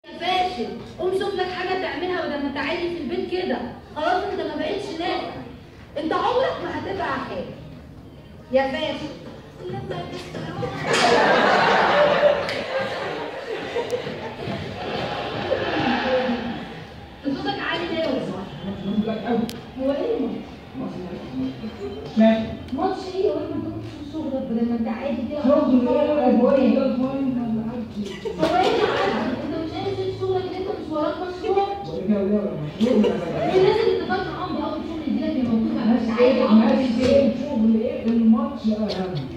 يا فاشل قوم شوف لك حاجه تعملها بدل ما انت عادي في البيت كده خلاص انت ما بقتش نافع انت عمرك ما هتبقى حاجه يا فاشل صوتك عالي ليه هو ايه الماتش؟ ماشي ماتش ايه هو انت ما تروحش شغلك بدل ما انت عادي كده شغل ايه هو هو ايه ده الفاين ولا عادي اللي عادي انت مش عايز تشوف شغلك انت مش وراك مشروع وده ولا مشروع ولا الناس اللي اتفقت معاهم بأول شغل يديلك الموضوع مش عادي ماشي ماشي شغل ايه الماتش اهم